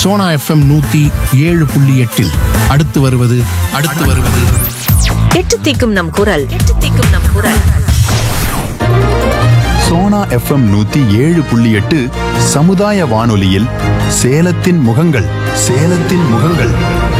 Sona FM நூத்தி ஏழு புள்ளி எட்டில் அடுத்து வருவது அடுத்து வருவது எட்டு திக்கும் நம் குரல் எட்டு திக்கும் நம் குரல் சோனா எஃப்எம் நூத்தி ஏழு புள்ளி எட்டு சமுதாய வானொலியில் சேலத்தின் முகங்கள் சேலத்தின் முகங்கள்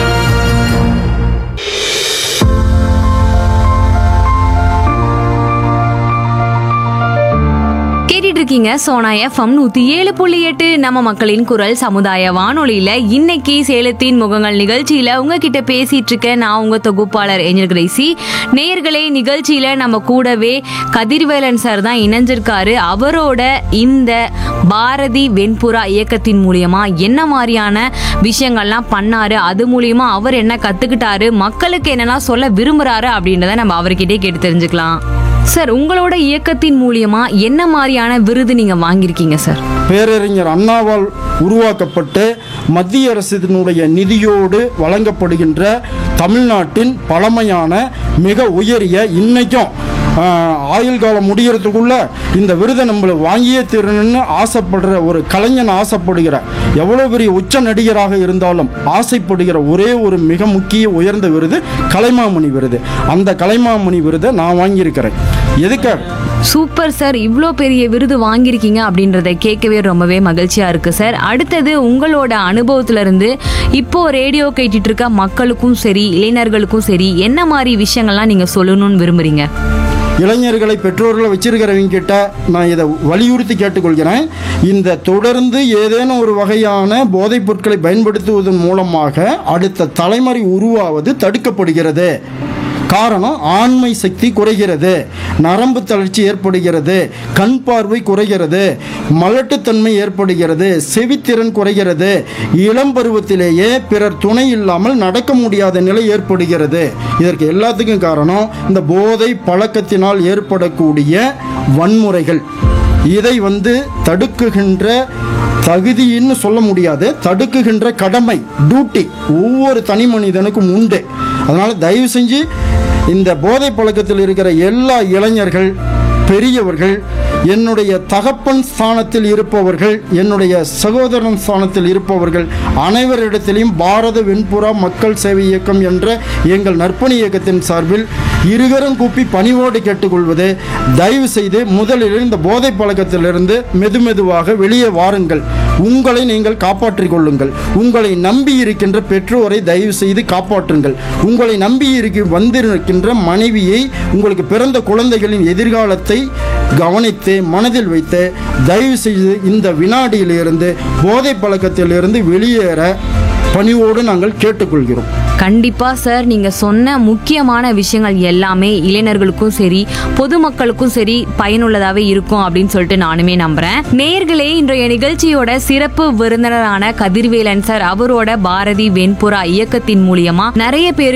கேட்டுட்டு இருக்கீங்க சோனா எஃப்எம் நூத்தி ஏழு புள்ளி எட்டு நம்ம மக்களின் குரல் சமுதாய வானொலியில இன்னைக்கு சேலத்தின் முகங்கள் நிகழ்ச்சியில உங்ககிட்ட பேசிட்டு இருக்க நான் உங்க தொகுப்பாளர் ஏஞ்சல் கிரேசி நேயர்களே நிகழ்ச்சியில நம்ம கூடவே கதிர்வேலன் சார் தான் இணைஞ்சிருக்காரு அவரோட இந்த பாரதி வெண்புறா இயக்கத்தின் மூலியமா என்ன மாதிரியான விஷயங்கள்லாம் பண்ணாரு அது மூலியமா அவர் என்ன கத்துக்கிட்டாரு மக்களுக்கு என்னெல்லாம் சொல்ல விரும்புறாரு அப்படின்றத நம்ம அவர்கிட்டே கேட்டு தெரிஞ்சுக்கலாம் சார் உங்களோட இயக்கத்தின் மூலியமா என்ன மாதிரியான விருது நீங்க வாங்கியிருக்கீங்க சார் பேரறிஞர் அண்ணாவால் உருவாக்கப்பட்டு மத்திய அரசினுடைய நிதியோடு வழங்கப்படுகின்ற தமிழ்நாட்டின் பழமையான மிக உயரிய இன்னைக்கும் ஆஹ், ஆயுள் காலம் முடியறதுக்குள்ள இந்த விருதை நம்மளை வாங்கியே தீரணும்னு ஆசைப்படுற ஒரு கலைஞன் ஆசைப்படுகிற எவ்வளோ பெரிய உச்ச நடிகராக இருந்தாலும் ஆசைப்படுகிற ஒரே ஒரு மிக முக்கிய உயர்ந்த விருது கலைமாமணி விருது அந்த கலைமாமணி விருதை நான் வாங்கியிருக்கிறேன் எதுக்காக சூப்பர் சார் இவ்வளோ பெரிய விருது வாங்கியிருக்கீங்க அப்படின்றத கேட்கவே ரொம்பவே மகிழ்ச்சியா இருக்கு சார் அடுத்தது உங்களோட அனுபவத்துல இருந்து இப்போ ரேடியோ கேட்டுட்டு இருக்க மக்களுக்கும் சரி இளைஞர்களுக்கும் சரி என்ன மாதிரி விஷயங்கள்லாம் நீங்க சொல்லணும்னு விரும்புறீங்க இளைஞர்களை பெற்றோர்களை வச்சிருக்கிறவங்க கிட்ட நான் இதை வலியுறுத்தி கேட்டுக்கொள்கிறேன் இந்த தொடர்ந்து ஏதேனும் ஒரு வகையான போதைப் பொருட்களை பயன்படுத்துவதன் மூலமாக அடுத்த தலைமுறை உருவாவது தடுக்கப்படுகிறது காரணம் ஆண்மை சக்தி குறைகிறது நரம்பு தளர்ச்சி ஏற்படுகிறது கண் பார்வை குறைகிறது மலட்டுத்தன்மை ஏற்படுகிறது செவித்திறன் குறைகிறது இளம் பருவத்திலேயே பிறர் துணை இல்லாமல் நடக்க முடியாத நிலை ஏற்படுகிறது இதற்கு எல்லாத்துக்கும் காரணம் இந்த போதை பழக்கத்தினால் ஏற்படக்கூடிய வன்முறைகள் இதை வந்து தடுக்குகின்ற தகுதின்னு சொல்ல முடியாது தடுக்குகின்ற கடமை டியூட்டி ஒவ்வொரு தனி மனிதனுக்கும் உண்டு அதனால் தயவு செஞ்சு இந்த போதை பழக்கத்தில் இருக்கிற எல்லா இளைஞர்கள் பெரியவர்கள் என்னுடைய தகப்பன் ஸ்தானத்தில் இருப்பவர்கள் என்னுடைய சகோதரன் ஸ்தானத்தில் இருப்பவர்கள் அனைவரிடத்திலையும் பாரத வெண்புறா மக்கள் சேவை இயக்கம் என்ற எங்கள் நற்பணி இயக்கத்தின் சார்பில் இருகரம் கூப்பி பணிவோடு கேட்டுக்கொள்வது தயவு செய்து முதலில் இந்த போதை பழக்கத்திலிருந்து மெதுமெதுவாக வெளியே வாருங்கள் உங்களை நீங்கள் காப்பாற்றிக் கொள்ளுங்கள் உங்களை நம்பி இருக்கின்ற பெற்றோரை தயவு செய்து காப்பாற்றுங்கள் உங்களை நம்பி இருக்க வந்திருக்கின்ற மனைவியை உங்களுக்கு பிறந்த குழந்தைகளின் எதிர்காலத்தை கவனித்து மனதில் வைத்து தயவு செய்து இந்த வினாடியிலிருந்து போதை பழக்கத்திலிருந்து வெளியேற பணிவோடு நாங்கள் கேட்டுக்கொள்கிறோம் கண்டிப்பா சார் நீங்க சொன்ன முக்கியமான விஷயங்கள் எல்லாமே இளைஞர்களுக்கும் சரி பொதுமக்களுக்கும் சரி பயனுள்ளதாவே இருக்கும் அப்படின்னு சொல்லிட்டு நானுமே நம்புறேன் நேயர்களே இன்றைய நிகழ்ச்சியோட சிறப்பு விருந்தினரான கதிர்வேலன் சார் அவரோட பாரதி வெண்புறா இயக்கத்தின் மூலியமா நிறைய பேருக்கு